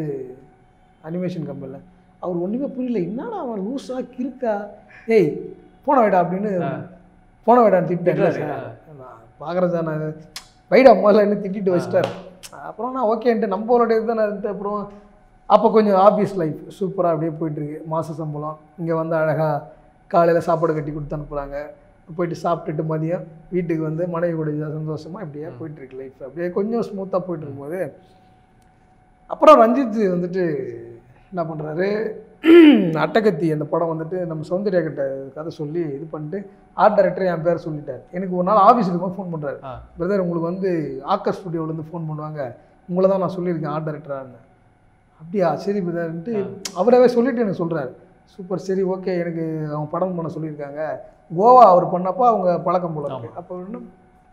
அனிமேஷன் கம்பெனியில் அவர் ஒன்றுமே புரியல என்னடா அவன் லூஸா கிறுக்கா ஏய் போன வைடா அப்படின்னு போன வைடான்னு திட்டேன் திட்டுறாரு. சார் நான் பார்க்குறேன் சார் நான் வைடா முதல்ல என்ன திட்டிட்டு வச்சிட்டார் அப்புறம் நான் ஓகேன்ட்டு நம்மளோட இதுதானே இருந்துட்டு அப்புறம் அப்போ கொஞ்சம் ஆஃபீஸ் லைஃப் சூப்பராக அப்படியே போயிட்டுருக்கு மாத சம்பளம் இங்கே வந்து அழகாக காலையில் சாப்பாடு கட்டி கொடுத்து அனுப்புகிறாங்க போயிட்டு சாப்பிட்டுட்டு மதியம் வீட்டுக்கு வந்து மனைவி கூட சந்தோஷமாக இப்படியே போயிட்டுருக்கு லைஃப் அப்படியே கொஞ்சம் ஸ்மூத்தாக போயிட்டு இருக்கும்போது அப்புறம் ரஞ்சித் வந்துட்டு என்ன பண்ணுறாரு அட்டகத்தி அந்த படம் வந்துட்டு நம்ம சௌந்தர்யா கிட்ட கதை சொல்லி இது பண்ணிட்டு ஆர்ட் டைரக்டர் என் பேர் சொல்லிட்டார் எனக்கு ஒரு நாள் ஆஃபீஸுக்கு இருக்கும்போது ஃபோன் பண்ணுறாரு ஆ. பிரதர் உங்களுக்கு வந்து ஆக்கர் ஸ்டுடியோலேருந்து ஃபோன் பண்ணுவாங்க உங்களை தான் நான் சொல்லியிருக்கேன் ஆர்ட் டைரக்டரான்னு அப்படியா சரி பிரதர்ன்ட்டு அவராகவே சொல்லிட்டு எனக்கு சொல்கிறாரு சூப்பர் சரி ஓகே எனக்கு அவங்க படம் பண்ண சொல்லியிருக்காங்க கோவா அவர் பண்ணப்போ அவங்க பழக்கம் போல இருக்கு அப்போ இன்னும்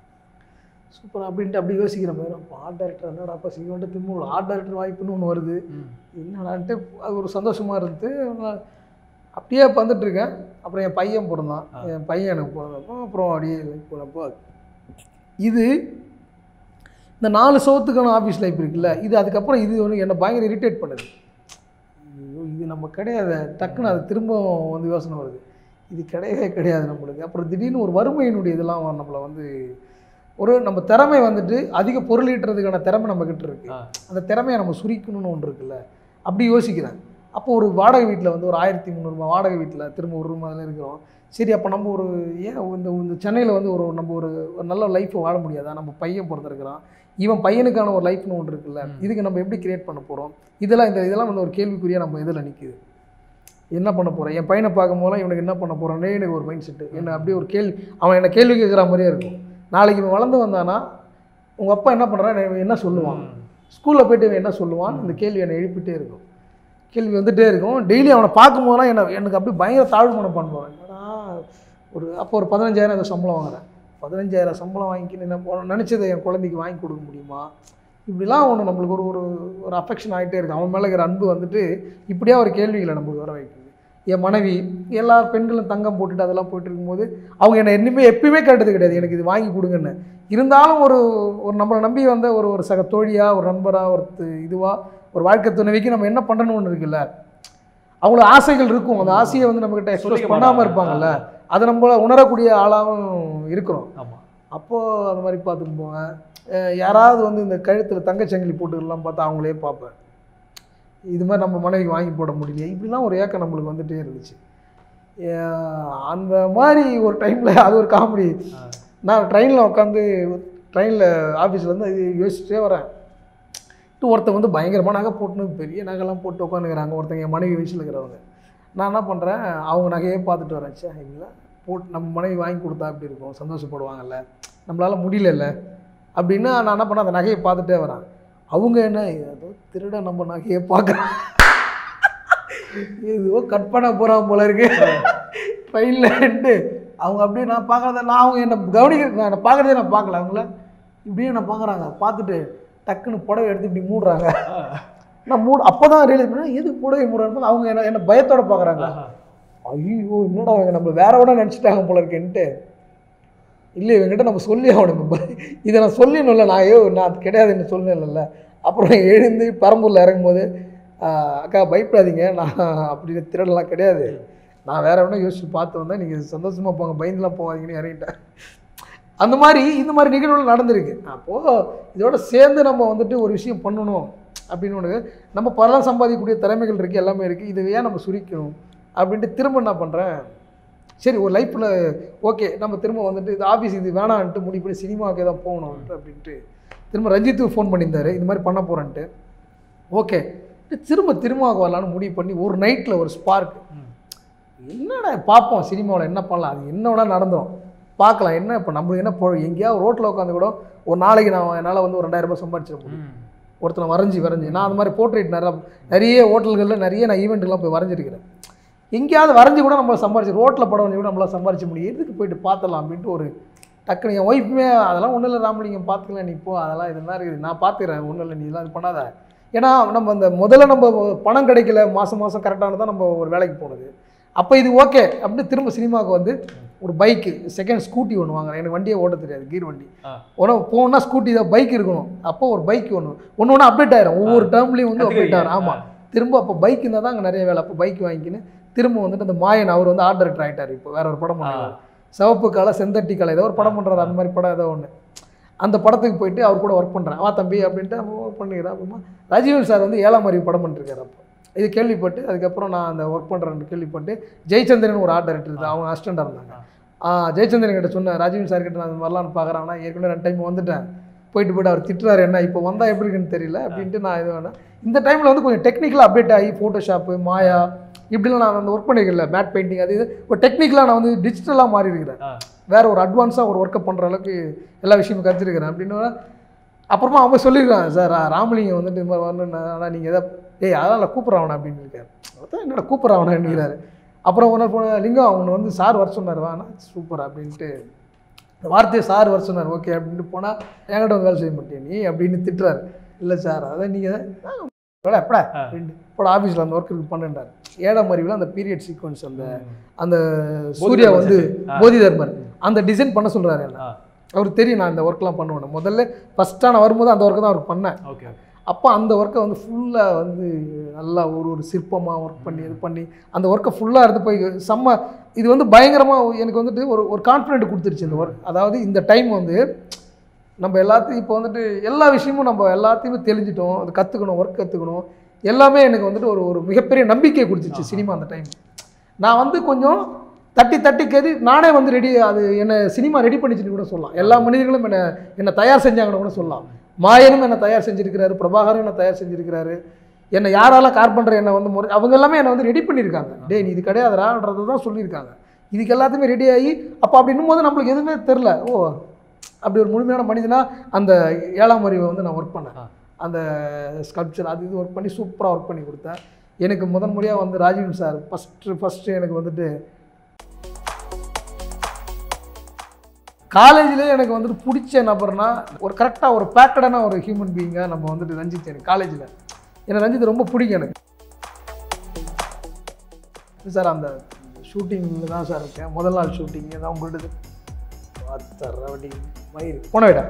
சூப்பர் அப்படின்ட்டு அப்படி யோசிக்கிற மாதிரி அப்போ ஆர்ட் டைரக்டர் என்னடா அப்போ சிங்கோன்ட்டு திரும்ப ஆர்ட் டைரக்டர் வாய்ப்புன்னு ஒன்று வருது ம். என்னடான்ட்டு அது ஒரு சந்தோஷமாக இருந்தது நான் அப்படியே வந்துட்டு இருக்கேன் அப்புறம் என் பையன் பிறந்தான் என் பையன் எனக்கு பிறந்தப்போ அப்புறம் அப்படியே போனப்போ இது இந்த நாலு சவுத்துக்கான ஆஃபீஸ் லைஃப் இருக்குல்ல இது அதுக்கப்புறம் இது ஒன்று என்னை பயங்கர இரிட்டேட் பண்ணுது ஐயோ இது நம்ம கிடையாது டக்குன்னு அது திரும்ப வந்து யோசனை வருது இது கிடையவே கிடையாது நம்மளுக்கு அப்புறம் திடீர்னு ஒரு வறுமையினுடைய இதெல்லாம் நம்மளை வந்து ஒரு நம்ம திறமை வந்துட்டு அதிக பொருள் ஈட்டுறதுக்கான திறமை நம்மக்கிட்ட இருக்கு ஆ. அந்த திறமையை நம்ம சுரிக்கணும்னு ஒன்று இருக்குல்ல அப்படி யோசிக்கிறேன் அப்போ ஒரு வாடகை வீட்டில் வந்து ஒரு ஆயிரத்தி முந்நூறுபா வாடகை வீட்டில் திரும்ப ஒரு ரூம் அதில் இருக்கிறோம் சரி அப்போ நம்ம ஒரு ஏன் இந்த இந்த சென்னையில் வந்து ஒரு நம்ம ஒரு ஒரு நல்ல லைஃப்பை வாழ முடியாதா நம்ம பையன் பிறந்திருக்கிறான் இவன் பையனுக்கான ஒரு லைஃப்னு ஒன்று இருக்குல்ல இதுக்கு நம்ம எப்படி கிரியேட் பண்ண போகிறோம் இதெல்லாம் இந்த இதெல்லாம் வந்து ஒரு கேள்விக்குறியாக நம்ம இதில் நிற்குது என்ன பண்ண போகிறேன் என் பையனை பார்க்கும் போதெல்லாம் இவனுக்கு என்ன பண்ண போகிறேன்னே எனக்கு ஒரு மைண்ட் செட்டு என்ன அப்படியே ஒரு கேள்வி அவன் என்ன கேள்வி கேட்குற மாதிரியே இருக்கும் நாளைக்கு இவன் வளர்ந்து வந்தானா உங்கள் அப்பா என்ன பண்ணுறான் இவன் என்ன சொல்லுவான் ஸ்கூலில் போயிட்டு இவன் என்ன சொல்லுவான் இந்த கேள்வி என்னை எழுப்பிட்டே இருக்கும் கேள்வி வந்துட்டே இருக்கும் டெய்லி அவனை பார்க்கும்போதெல்லாம் என்ன எனக்கு அப்படியே பயங்கர தாழ்வு மனப்பான் போகிறேன் என்னடா ஒரு அப்போ ஒரு பதினஞ்சாயிரம் ஏதோ சம்பளம் வாங்குறேன் பதினஞ்சாயிரம் சம்பளம் வாங்கிக்கின்னு என்ன நினச்சதை என் குழந்தைக்கு வாங்கி கொடுக்க முடியுமா இப்படிலாம் ஒன்று நம்மளுக்கு ஒரு ஒரு ஒரு அஃபெக்ஷன் ஆகிட்டே இருக்கு அவன் மேலே இருக்கிற அன்பு வந்துட்டு இப்படியா ஒரு கேள்விகளை நம்மளுக்கு வர வைக்குது என் மனைவி எல்லா பெண்களும் தங்கம் போட்டுட்டு அதெல்லாம் போயிட்டு இருக்கும்போது அவங்க என்னை என்னையுமே எப்பயுமே கேட்டது கிடையாது எனக்கு இது வாங்கி கொடுங்கன்னு இருந்தாலும் ஒரு ஒரு நம்மளை நம்பி வந்த ஒரு ஒரு சக தோழியாக ஒரு நண்பராக ஒரு து- இதுவா ஒரு வாழ்க்கை துணைவிக்கு நம்ம என்ன பண்ணணும்னு ஒன்று இருக்குல்ல அவங்கள ஆசைகள் இருக்கும் அந்த ஆசையை வந்து நம்மக்கிட்ட எக்ஸ்பிரஸ் சொல்லிக்க பண்ணாமல் மாட்டாங்க. இருப்பாங்கல்ல அதை நம்மள உணரக்கூடிய ஆளாகவும் இருக்கிறோம் ஆமா அப்போது அந்த மாதிரி பார்த்துட்டு போவேன் அஹ் யாராவது வந்து இந்த கழுத்தில் தங்கச்சங்கிலி போட்டுக்கலாம் பார்த்தா அவங்களே பார்ப்பேன் இது மாதிரி நம்ம மனைவிக்கு வாங்கி போட முடியலையே இப்படிலாம் ஒரு ஏக்கம் நம்மளுக்கு வந்துட்டே இருந்துச்சு ஏன் அந்த மாதிரி ஒரு டைமில் அது ஒரு காமெடி நான் ட்ரெயினில் உட்காந்து ட்ரெயினில் ஆஃபீஸ்லேருந்து இது யோசிச்சுட்டே வரேன் ட்டு ஒருத்தன் வந்து பயங்கரமாக நகை போட்டுன்னு பெரிய நகைலாம் போட்டு உட்காந்துக்கிறாங்க ஒருத்தங்க என் மனைவி வயசில் இருக்கிறவங்க நான் என்ன பண்ணுறேன் அவங்க நகையே பார்த்துட்டு வரேன் சே இவங்கள போட்டு நம்ம மனைவி வாங்கி கொடுத்தா அப்படி இருக்கும் சந்தோஷப்படுவாங்கல்ல நம்மளால் முடியலல்ல அப்படின்னா நான் என்ன பண்ணேன் அந்த நகையை பார்த்துட்டே வரேன் அவங்க என்ன ஏதோ திருட நம்ம நகையை பார்க்குறேன் ஏதோ கட் பண்ண போகிறான் போல இருக்கு ட்ரெயின்லன்ட்டு அவங்க அப்படியே நான் பார்க்குறத நான் அவங்க என்னை கவனிக்க நான் பார்க்குறதே நான் பார்க்கல அவங்கள இப்படியே நான் பார்க்குறாங்க பார்த்துட்டு டக்குன்னு புடவை எடுத்து இப்படி மூடுறாங்க நான் மூடு அப்போ தான் ரியலைஸ் பண்ணேன் எது புடவை மூடுறாங்க அவங்க என்ன என்ன பயத்தோட பார்க்குறாங்க ஐயோ என்னடா அவங்க நம்ம வேற விட நினச்சிட்டாங்க போல இருக்கேன்ட்டு இல்லை இவங்ககிட்ட நம்ம சொல்லி ஆகணும் இதை நான் சொல்லணும்ல நான் ஐயோ நான் அது கிடையாதுன்னு சொல்லணும்ல அப்புறம் எழுந்து பெரம்பூரில் இறங்கும்போது ஆஹ், அக்கா பயப்படாதீங்க நான் அப்படி திருடலாம் கிடையாது நான் வேற வேணா யோசிச்சு பார்த்து வந்தேன் நீங்கள் சந்தோஷமாக போங்க பயந்துலாம் போகாதீங்கன்னு இறங்கிட்டேன் அந்த மாதிரி இந்த மாதிரி நிகழ்வுகள் நடந்திருக்கு அப்போது இதோட சேர்ந்து நம்ம வந்துட்டு ஒரு விஷயம் பண்ணணும் அப்படின்னு ஒன்று நம்ம பலம் சம்பாதிக்கக்கூடிய திறமைகள் இருக்குது எல்லாமே இருக்குது இதை ஏன் நம்ம சுரிக்கணும் அப்படின்ட்டு திரும்ப என்ன பண்ணுறேன் சரி ஒரு லைஃப்பில் ஓகே நம்ம திரும்ப வந்துட்டு இது ஆஃபீஸ் இது வேணான்ட்டு முடிவு பண்ணி சினிமாவுக்கே தான் போகணும்ட்டு அப்படின்ட்டு திரும்ப ரஞ்சித்துக்கு ஃபோன் பண்ணியிருந்தாரு இது மாதிரி பண்ண போகிறேன்ட்டு ஓகே திரும்ப திரும்பவுக்கு வரலான்னு முடிவு பண்ணி ஒரு நைட்டில் ஒரு ஸ்பார்க் என்னடா பார்ப்போம் சினிமாவில் என்ன பண்ணலாம் அது என்ன வேணால் நடந்துடும் பார்க்கலாம் என்ன இப்போ நம்மளுக்கு என்ன போ எங்கேயாவது ரோட்டில் உட்காந்து கூட ஒரு நாளைக்கு நான் என்னால் வந்து ஒரு ரெண்டாயிரம் ரூபாய் சம்பாதிச்சிட முடியும் ஒருத்தனை வரைஞ்சி வரைஞ்சி நான் அந்த மாதிரி போர்ட்ரேட் நிறைய நிறைய ஹோட்டல்களில் நிறைய நான் ஈவெண்ட்டுக்கெலாம் போய் வரைஞ்சிருக்கிறேன் எங்கேயாவது வரைஞ்சி கூட நம்ம சம்பாரிச்சு ரோட்டில் படம் வரைஞ்சி கூட நம்மளால் சம்பாரிச்ச முடியும் எதுக்கு போயிட்டு பார்த்துலாம் அப்படின்ட்டு ஒரு டக்குனு என் ஒய்ஃபுமே அதெல்லாம் ஒன்றும் இல்லை ராமலிங்கம் பார்த்துக்கலாம் நீ போ அதெல்லாம் இது மாதிரி இருக்குது நான் பார்த்துக்கிறேன் ஒன்றும் இல்லை நீ இதெல்லாம் இது பண்ணாத ஏன்னா நம்ம அந்த முதல்ல நம்ம பணம் கிடைக்கல மாதம் மாதம் கரெக்டானு தான் நம்ம ஒரு வேலைக்கு போனது அப்போ இது ஓகே அப்படின்னு திரும்ப சினிமாவுக்கு வந்து ஒரு பைக்கு செகண்ட் ஸ்கூட்டி ஒன்று வாங்குறேன் எனக்கு வண்டியே ஓட்ட தெரியாது கீர் வண்டி ஆ. ஒன்று போகணுன்னா ஸ்கூட்டி தான் பைக் இருக்கணும் அப்போ ஒரு பைக் ஒன்று ஒன்று ஒன்று அப்டேட் ஆயிரும் ஒவ்வொரு டேர்ம்லேயும் வந்து அப்டேட் ஆயிரும் ஆமாம் திரும்ப அப்போ பைக் இருந்தால் தான் அங்கே நிறைய வேலை அப்போ பைக் வாங்கிக்கின்னு திரும்ப வந்துட்டு அந்த மாயன் அவர் வந்து ஆர்ட் டைரக்டர் ஆகிட்டார் இப்போ வேற ஒரு படம் பண்ணுறாரு சிவப்பு காலை செந்தட்டி காலை ஏதோ ஒரு படம் பண்ணுறாரு அந்த மாதிரி படம் ஏதோ ஒன்று அந்த படத்துக்கு போயிட்டு அவர் கூட ஒர்க் பண்ணுறேன் வா தம்பி அப்படின்ட்டு ஒர்க் பண்ணிக்கிறேன் அப்புறமா ரஜீவன் சார் வந்து ஏழாம் அறிவு படம் பண்ணிருக்காரு அப்போ இது கேள்விப்பட்டு அதுக்கப்புறம் நான் அந்த ஒர்க் பண்ணுறேன்னு கேள்விப்பட்டு ஜெயச்சந்திரன் ஒரு ஆர்ட் டைரக்டர் இருந்தார் அவங்க அசிஸ்டண்டாக இருந்தாங்க ஆ, ஜெயச்சந்திரன் கிட்ட சொன்னேன் ராஜீவ் சார் கிட்ட நான் வரலான்னு பார்க்குறேன் ஆனால் ஏற்கனவே ரெண்டு டைம் வந்துட்டேன் போயிட்டு போயிட்டு அவர் திட்டுறாரு என்ன இப்போ வந்தால் எப்படி இருக்குன்னு தெரியல அப்படின்ட்டு நான் இது வேணாம் இந்த டைமில் வந்து கொஞ்சம் டெக்னிக்கலாக அப்டேட் ஆகி ஃபோட்டோஷாப்பு மாயா இப்படிலாம் நான் வந்து ஒர்க் பண்ணிக்கல மேட் பெயிண்டிங் அது இது ஒரு டெக்னிக்கலாக நான் வந்து டிஜிட்டலாக மாறி இருக்கிறேன் ஆ. வேற ஒரு அட்வான்ஸாக ஒரு ஒர்க்கை பண்ணுற அளவுக்கு எல்லா விஷயமும் கற்றுருக்கிறேன் அப்படின்னு அப்புறமா அவங்க சொல்லியிருக்காங்க சார் ராமலிங்கம் வந்துட்டு இது மாதிரி வரணும் ஆனால் நீங்கள் எதாவது ஏய் அதெல்லாம் கூப்பிட்றாவனா அப்படின்னு இருக்காரு அதான் என்னடா கூப்பிட்றாவனான்னுக்கிறாரு அப்புறம் ஒரு நாள் போன லிங்கம் அவங்க வந்து சார் வர சொன்னார் வானா சூப்பர் அப்படின்ட்டு இந்த வார்த்தையை சார் வர சொன்னார் ஓகே அப்படின்ட்டு போனால் என்கிட்ட வந்து வேலை செய்ய மாட்டேன் நீ அப்படின்னு திட்டுறாரு இல்லை சார் அதான் நீங்கள் வேலை எப்படா அப்படின்ட்டு போட ஆஃபீஸில் அந்த ஒர்க் இருக்கு பண்ணுன்றார் ஏழாம் அறிவில் அந்த பீரியட் சீக்வன்ஸ் அந்த அந்த சூர்யா வந்து போதி தர்மர் அந்த டிசைன் பண்ண சொல்கிறாரு என்ன ஆ. அவருக்கு தெரியும் நான் இந்த ஒர்க்லாம் பண்ணுவேன் முதல்ல ஃபஸ்ட்டாக நான் வரும்போது அந்த ஒர்க்கு தான் அவருக்கு பண்ணேன் ஓகே ஓகே அப்போ அந்த ஒர்க்கை வந்து ஃபுல்லாக வந்து நல்லா ஒரு ஒரு சிற்பமாக ஒர்க் பண்ணி இது பண்ணி அந்த ஒர்க்கை ஃபுல்லாக எடுத்து போய் செம்ம இது வந்து பயங்கரமாக எனக்கு வந்துட்டு ஒரு ஒரு கான்ஃபிடென்ட் கொடுத்துருச்சு இந்த ஒர்க் அதாவது இந்த டைம் வந்து நம்ம எல்லாத்தையும் இப்போ வந்துட்டு எல்லா விஷயமும் நம்ம எல்லாத்தையுமே தெரிஞ்சிட்டோம் அது கற்றுக்கணும் ஒர்க் கற்றுக்கணும் எல்லாமே எனக்கு வந்துட்டு ஒரு ஒரு மிகப்பெரிய நம்பிக்கையை கொடுத்துச்சு சினிமா அந்த டைம் நான் வந்து கொஞ்சம் தட்டி தட்டி கறி நானே வந்து ரெடி அது என்னை சினிமா ரெடி பண்ணிச்சுன்னு கூட சொல்லலாம் எல்லா மனிதர்களும் என்னை என்னை தயார் செஞ்சாங்கன்னு கூட சொல்லலாம் மாயனும் என்னை தயார் செஞ்சிருக்கிறாரு பிரபாகரும் என்னை தயார் செஞ்சிருக்கிறாரு என்னை யாரால கார்பண்டர் என்னை வந்து முறை அவங்க எல்லாமே என்னை வந்து ரெடி பண்ணியிருக்காங்க டேய் நீ இது கிடையாதுடான்றது தான் சொல்லியிருக்காங்க இதுக்கு எல்லாத்தையுமே ரெடி ஆகி அப்போ அப்படின்னும் போது நம்மளுக்கு எதுவுமே தெரில ஓ அப்படி ஒரு முழுமையான மனிதனா அந்த ஏழாம் அறிவை வந்து நான் ஒர்க் பண்ணேன் ஆ. அந்த ஸ்கல்ப்சர் அது இது ஒர்க் பண்ணி சூப்பராக ஒர்க் பண்ணி கொடுத்தேன் எனக்கு முதன் முறையாக வந்து ராஜீவ் சார் ஃபஸ்ட்டு ஃபஸ்ட்டு எனக்கு வந்துட்டு காலேஜ்லேயே எனக்கு வந்துட்டு பிடிச்ச நபர்னா ஒரு கரெக்டாக ஒரு பேக்கடான ஒரு ஹியூமன் பீயிங்காக நம்ம வந்துட்டு ரஞ்சித் எனக்கு காலேஜில் எனக்கு ரஞ்சித் ரொம்ப பிடிக்கும் எனக்கு சார் அந்த ஷூட்டிங்கில் தான் சார் இருக்கேன் முதல் நாள் ஷூட்டிங் தான் உங்கள்கிட்ட ரவடி மயிர் போன விட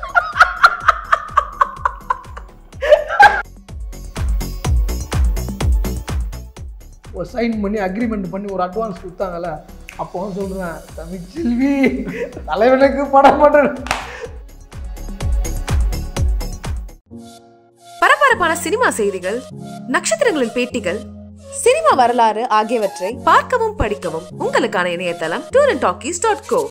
ஒரு சைன் பண்ணி அக்ரிமெண்ட் பண்ணி ஒரு அட்வான்ஸ் கொடுத்தாங்கல்ல அப்போ வந்து சொல்கிறேன் தமிழ்ச்செல்வி தலைவனுக்கு படம் மாட்டேன் பரபர பரபரப்பான சினிமா செய்திகள் நட்சத்திரங்களின் பேட்டிகள் சினிமா வரலாறு ஆகியவற்றை பார்க்கவும் படிக்கவும் உங்களுக்கான இணையதளம் tour and talkies dot go